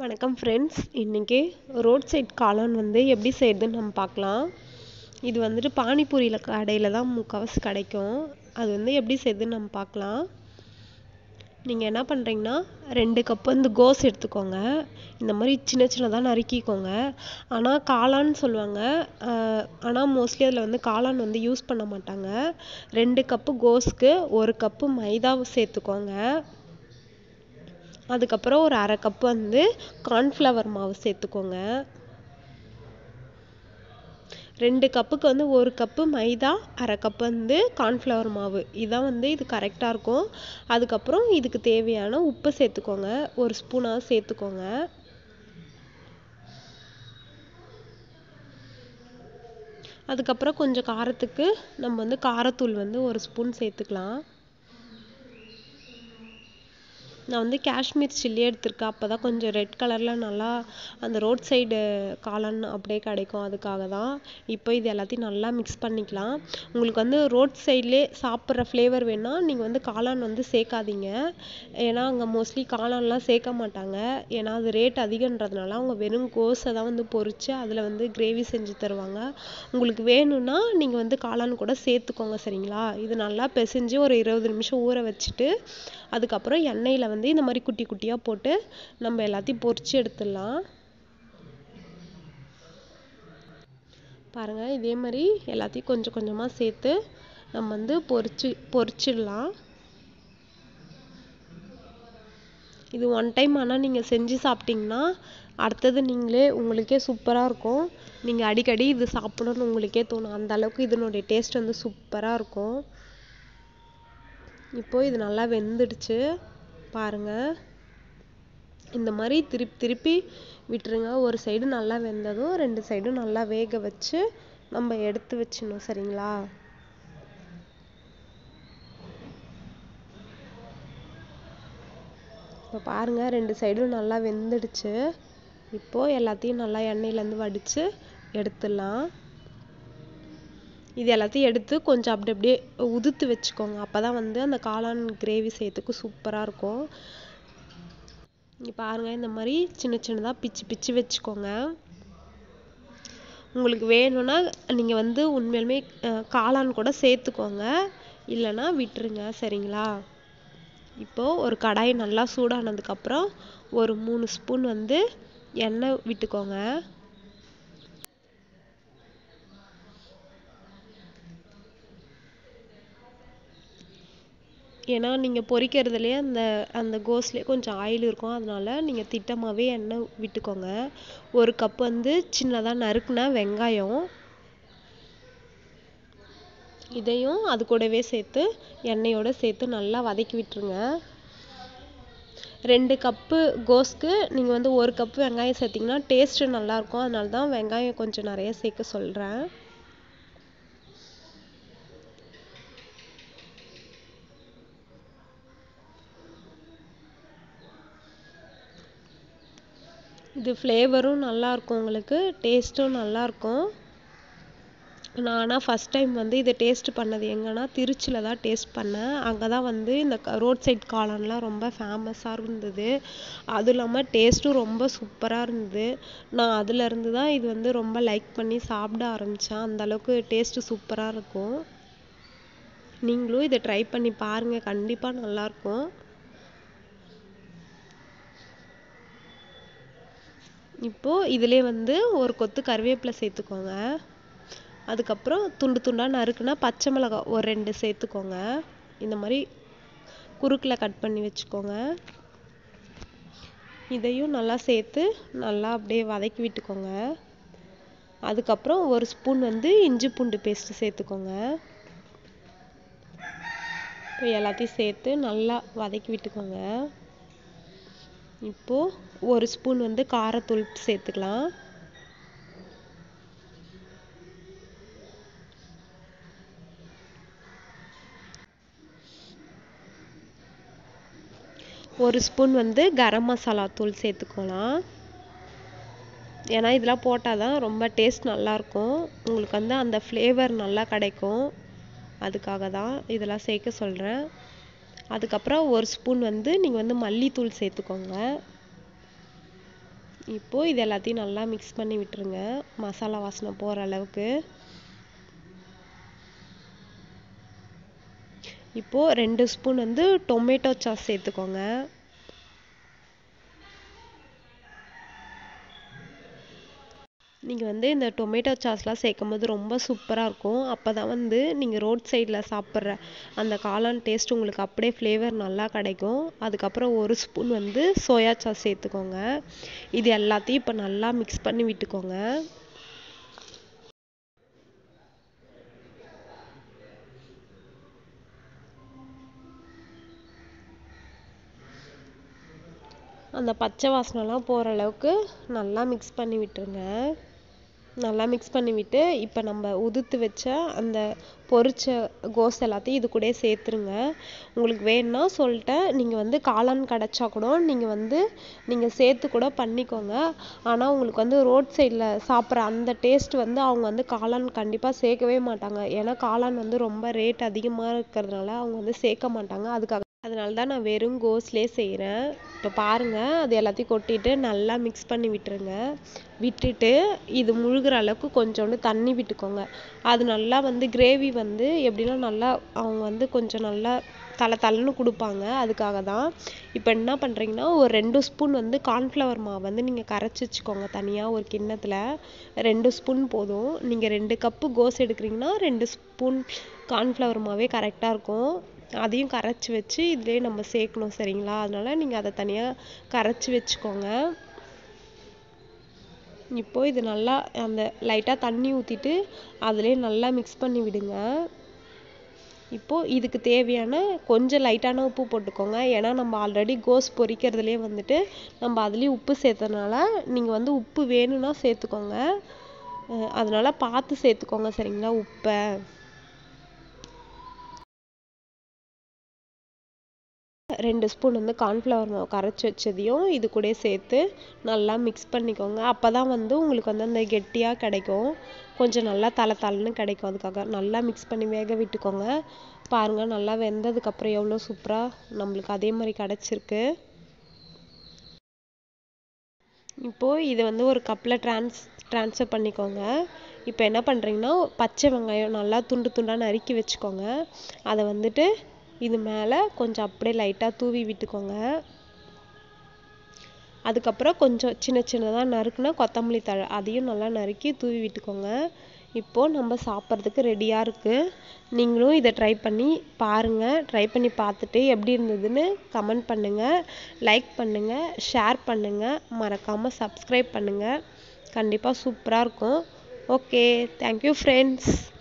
வணக்கம் ஃப்ரெண்ட்ஸ் இன்றைக்கி road side காளான் வந்து எப்படி செய்கிறதுன்னு நம்ம பார்க்கலாம் இது வந்துட்டு பானிபூரியில் கடையில் தான் முக்கால்வாசி கிடைக்கும் அது வந்து எப்படி செய்கிறதுன்னு நம்ம பார்க்கலாம் நீங்கள் என்ன பண்ணுறீங்கன்னா ரெண்டு கப் வந்து கோஸ் எடுத்துக்கோங்க இந்த மாதிரி சின்ன சின்னதாக நறுக்கிக்கோங்க ஆனால் காளான்னு சொல்லுவாங்க ஆனால் மோஸ்ட்லி அதில் வந்து காளான் வந்து யூஸ் பண்ண மாட்டாங்க ரெண்டு கப்பு கோஸ்க்கு ஒரு கப்பு மைதாவை சேர்த்துக்கோங்க அதுக்கப்புறம் ஒரு அரை கப் வந்து கார்ன்ஃப்ளவர் மாவு சேர்த்துக்கோங்க ரெண்டு கப்புக்கு வந்து ஒரு கப்பு மைதா அரை கப் வந்து கார்ன்ஃப்ளவர் மாவு இதான் வந்து இது கரெக்டாக இருக்கும் அதுக்கப்புறம் இதுக்கு தேவையான உப்பு சேர்த்துக்கோங்க ஒரு ஸ்பூனாக சேர்த்துக்கோங்க அதுக்கப்புறம் கொஞ்சம் காரத்துக்கு நம்ம வந்து காரத்தூள் வந்து ஒரு ஸ்பூன் சேர்த்துக்கலாம் நான் வந்து காஷ்மீர் சில்லி எடுத்திருக்கேன் அப்போ தான் கொஞ்சம் ரெட் கலரில் நல்லா அந்த ரோட் சைடு காளான் அப்படியே கிடைக்கும் அதுக்காக தான் இப்போ இது எல்லாத்தையும் நல்லா மிக்ஸ் பண்ணிக்கலாம் உங்களுக்கு வந்து ரோட் சைட்லேயே சாப்பிட்ற ஃப்ளேவர் வேணால் நீங்கள் வந்து காளான் வந்து சேர்க்காதீங்க ஏன்னா அங்கே மோஸ்ட்லி காளான்லாம் சேர்க்க மாட்டாங்க ஏன்னா அது ரேட் அதிகன்றதுனால அவங்க வெறும் கோஸை தான் வந்து பொரித்து அதில் வந்து கிரேவி செஞ்சு தருவாங்க உங்களுக்கு வேணும்னா நீங்கள் வந்து காளான் கூட சேர்த்துக்கோங்க சரிங்களா இது நல்லா பிசைஞ்சு ஒரு இருபது நிமிஷம் ஊற வச்சுட்டு அதுக்கப்புறம் எண்ணெயில் வந்து இந்த மாதிரி குட்டி குட்டியாக போட்டு நம்ம எல்லாத்தையும் பொரிச்சு எடுத்துடலாம் பாருங்கள் இதே மாதிரி எல்லாத்தையும் கொஞ்சம் கொஞ்சமாக சேர்த்து நம்ம வந்து பொரிச்சு பொரிச்சிடலாம் இது ஒன் டைம் ஆனால் நீங்கள் செஞ்சு சாப்பிட்டிங்கன்னா அடுத்தது நீங்களே உங்களுக்கே சூப்பராக இருக்கும் நீங்கள் அடிக்கடி இது சாப்பிடணும்னு உங்களுக்கே தோணும் அந்த அளவுக்கு இதனுடைய டேஸ்ட் வந்து சூப்பராக இருக்கும் இப்போது இது நல்லா வெந்துடுச்சு பாருங்கள் இந்த மாதிரி திருப்பி திருப்பி விட்டுருங்க ஒரு சைடு நல்லா வெந்ததும் ரெண்டு சைடும் நல்லா வேக வச்சு நம்ம எடுத்து வச்சிடணும் சரிங்களா இப்போ பாருங்கள் ரெண்டு சைடும் நல்லா வெந்துடுச்சு இப்போது எல்லாத்தையும் நல்லா எண்ணெயிலேருந்து வடித்து எடுத்துடலாம் இது எல்லாத்தையும் எடுத்து கொஞ்சம் அப்படி அப்படியே உதுத்து வச்சுக்கோங்க அப்போ தான் வந்து அந்த காளான் கிரேவி செய்யறதுக்கு சூப்பராக இருக்கும் இங்கே பாருங்கள் இந்த மாதிரி சின்ன சின்னதாக பிச்சு பிச்சு வச்சுக்கோங்க உங்களுக்கு வேணும்னா நீங்கள் வந்து உண்மையிலுமே காளான் கூட சேர்த்துக்கோங்க இல்லைன்னா விட்டுருங்க சரிங்களா இப்போது ஒரு கடாய் நல்லா சூடானதுக்கப்புறம் ஒரு மூணு ஸ்பூன் வந்து எண்ணெய் விட்டுக்கோங்க ஏன்னா நீங்கள் பொரிக்கிறதுலேயே அந்த அந்த கோஸ்லேயே கொஞ்சம் ஆயில் இருக்கும் அதனால நீங்கள் திட்டமாகவே எண்ணெய் விட்டுக்கோங்க ஒரு கப் வந்து சின்னதாக நறுக்குன வெங்காயம் இதையும் அது கூடவே சேர்த்து எண்ணெயோடு சேர்த்து நல்லா வதக்கி விட்டுருங்க ரெண்டு கப்பு கோஸ்க்கு நீங்கள் வந்து ஒரு கப்பு வெங்காயம் சேர்த்திங்கன்னா டேஸ்ட்டு நல்லாயிருக்கும் அதனால தான் வெங்காயம் கொஞ்சம் நிறைய சேர்க்க சொல்கிறேன் இது ஃப்ளேவரும் நல்லாயிருக்கும் உங்களுக்கு டேஸ்ட்டும் நல்லாயிருக்கும் நான் ஆனால் ஃபஸ்ட் டைம் வந்து இதை டேஸ்ட் பண்ணது எங்கன்னா திருச்சியில் தான் டேஸ்ட் பண்ணேன் அங்கே தான் வந்து இந்த ரோட் சைட் காளான்லாம் ரொம்ப ஃபேமஸாக இருந்தது அதுவும் இல்லாமல் டேஸ்ட்டும் ரொம்ப சூப்பராக இருந்தது நான் அதுலேருந்து தான் இது வந்து ரொம்ப லைக் பண்ணி சாப்பிட ஆரம்பித்தேன் அந்தளவுக்கு டேஸ்ட்டு சூப்பராக இருக்கும் நீங்களும் இதை ட்ரை பண்ணி பாருங்கள் கண்டிப்பாக நல்லாயிருக்கும் இப்போது இதிலே வந்து ஒரு கொத்து கருவேப்பிலை சேர்த்துக்கோங்க அதுக்கப்புறம் துண்டு துண்டாக நறுக்குனா பச்சை மிளகாய் ஒரு ரெண்டு சேர்த்துக்கோங்க இந்த மாதிரி குறுக்கில் கட் பண்ணி வச்சுக்கோங்க இதையும் நல்லா சேர்த்து நல்லா அப்படியே வதக்கி விட்டுக்கோங்க அதுக்கப்புறம் ஒரு ஸ்பூன் வந்து இஞ்சி பூண்டு பேஸ்ட்டு சேர்த்துக்கோங்க இப்போ எல்லாத்தையும் சேர்த்து நல்லா வதக்கி விட்டுக்கோங்க இப்போது ஒரு ஸ்பூன் வந்து காரத்தூள் சேர்த்துக்கலாம் ஒரு ஸ்பூன் வந்து கரம் மசாலா தூள் சேர்த்துக்கலாம் ஏன்னா இதெல்லாம் போட்டால் தான் ரொம்ப டேஸ்ட் நல்லாயிருக்கும் உங்களுக்கு வந்து அந்த ஃப்ளேவர் நல்லா கிடைக்கும் அதுக்காக தான் இதெல்லாம் சேர்க்க சொல்கிறேன் அதுக்கப்புறம் ஒரு ஸ்பூன் வந்து நீங்கள் வந்து மல்லித்தூள் சேர்த்துக்கோங்க இப்போ இது எல்லாத்தையும் நல்லா மிக்ஸ் பண்ணி விட்டுருங்க மசாலா வாசனை போகிற அளவுக்கு இப்போ ரெண்டு ஸ்பூன் வந்து டொமேட்டோ சாஸ் சேர்த்துக்கோங்க நீங்கள் வந்து இந்த டொமேட்டோ சாஸ்லாம் சேர்க்கும் போது ரொம்ப சூப்பராக இருக்கும் அப்போ தான் வந்து நீங்கள் ரோட் சைடில் சாப்பிட்ற அந்த காளான் டேஸ்ட் உங்களுக்கு அப்படியே ஃப்ளேவர் நல்லா கிடைக்கும் அதுக்கப்புறம் ஒரு ஸ்பூன் வந்து சோயா சாஸ் சேர்த்துக்கோங்க இது எல்லாத்தையும் இப்போ நல்லா மிக்ஸ் பண்ணி விட்டுக்கோங்க அந்த பச்சை வாசனைலாம் போகிற அளவுக்கு நல்லா மிக்ஸ் பண்ணி விட்டுருங்க நல்லா மிக்ஸ் பண்ணி விட்டு இப்போ நம்ம உதுத்து வச்ச அந்த பொரிச்ச கோஸ் எல்லாத்தையும் இது கூடயே சேர்த்துருங்க உங்களுக்கு வேணும்னா சொல்லிட்டேன் நீங்கள் வந்து காளான் கிடச்சா கூட நீங்கள் வந்து நீங்கள் சேர்த்து கூட பண்ணிக்கோங்க ஆனால் உங்களுக்கு வந்து ரோட் சைடில் சாப்பிட்ற அந்த டேஸ்ட் வந்து அவங்க வந்து காளான் கண்டிப்பாக சேர்க்கவே மாட்டாங்க ஏன்னா காளான் வந்து ரொம்ப ரேட் அதிகமாக இருக்கிறதுனால அவங்க வந்து சேர்க்க மாட்டாங்க அதுக்காக அதனால தான் நான் வெறும் கோஸ்லேயே செய்கிறேன் இப்போ பாருங்கள் அது எல்லாத்தையும் கொட்டிட்டு நல்லா மிக்ஸ் பண்ணி விட்டுருங்க விட்டுட்டு இது முழுகிற அளவுக்கு கொஞ்சோண்டு தண்ணி விட்டுக்கோங்க அது நல்லா வந்து கிரேவி வந்து எப்படின்னா நல்லா அவங்க வந்து கொஞ்சம் நல்லா தலை தலைன்னு கொடுப்பாங்க அதுக்காக தான் இப்போ என்ன பண்ணுறீங்கன்னா ஒரு ரெண்டு ஸ்பூன் வந்து கார்ன்ஃப்ளவர் மாவு வந்து நீங்கள் கரைச்சி வச்சுக்கோங்க தனியாக ஒரு கிண்ணத்தில் ரெண்டு ஸ்பூன் போதும் நீங்கள் ரெண்டு கப்பு கோஸ் எடுக்கிறீங்கன்னா ரெண்டு ஸ்பூன் கார்ன்ஃப்ளவர் மாவே கரெக்டாக இருக்கும் அதையும் கரைச்சி வச்சு இதுலேயே நம்ம சேர்க்கணும் சரிங்களா அதனால நீங்கள் அதை தனியாக கரைச்சி வச்சுக்கோங்க இப்போ இது நல்லா அந்த லைட்டாக தண்ணி ஊற்றிட்டு அதிலே நல்லா மிக்ஸ் பண்ணி விடுங்க இப்போ இதுக்கு தேவையான கொஞ்சம் லைட்டான உப்பு போட்டுக்கோங்க ஏன்னா நம்ம ஆல்ரெடி கோஸ் பொரிக்கிறதுலே வந்துட்டு நம்ம அதுலேயும் உப்பு சேர்த்ததுனால நீங்கள் வந்து உப்பு வேணும்னா சேர்த்துக்கோங்க அதனால பார்த்து சேர்த்துக்கோங்க சரிங்களா உப்பை ரெண்டு ஸ்பூன் வந்து கார்ன்ஃப்ளவர் மாவு கரைச்சி வச்சதையும் இது கூட சேர்த்து நல்லா மிக்ஸ் பண்ணிக்கோங்க அப்போ தான் வந்து உங்களுக்கு வந்து அந்த கெட்டியாக கிடைக்கும் கொஞ்சம் நல்லா தலை தலைன்னு கிடைக்கும் அதுக்காக நல்லா மிக்ஸ் பண்ணி வேக விட்டுக்கோங்க பாருங்கள் நல்லா வெந்ததுக்கப்புறம் எவ்வளோ சூப்பராக நம்மளுக்கு அதே மாதிரி கிடச்சிருக்கு இப்போது இது வந்து ஒரு கப்பில் ட்ரான்ஸ் ட்ரான்ஸ்ஃபர் பண்ணிக்கோங்க இப்போ என்ன பண்ணுறீங்கன்னா பச்சை வெங்காயம் நல்லா துண்டு துண்டாக நறுக்கி வச்சுக்கோங்க அதை வந்துட்டு இது மேலே கொஞ்சம் அப்படியே லைட்டாக தூவி விட்டுக்கோங்க அதுக்கப்புறம் கொஞ்சம் சின்ன சின்னதாக நறுக்குனா கொத்தமல்லி தழை அதையும் நல்லா நறுக்கி தூவி விட்டுக்கோங்க இப்போது நம்ம சாப்பிட்றதுக்கு ரெடியாக இருக்குது நீங்களும் இதை ட்ரை பண்ணி பாருங்கள் ட்ரை பண்ணி பார்த்துட்டு எப்படி இருந்ததுன்னு கமெண்ட் பண்ணுங்கள் லைக் பண்ணுங்கள் ஷேர் பண்ணுங்கள் மறக்காமல் சப்ஸ்கிரைப் பண்ணுங்கள் கண்டிப்பாக சூப்பராக இருக்கும் ஓகே தேங்க்யூ ஃப்ரெண்ட்ஸ்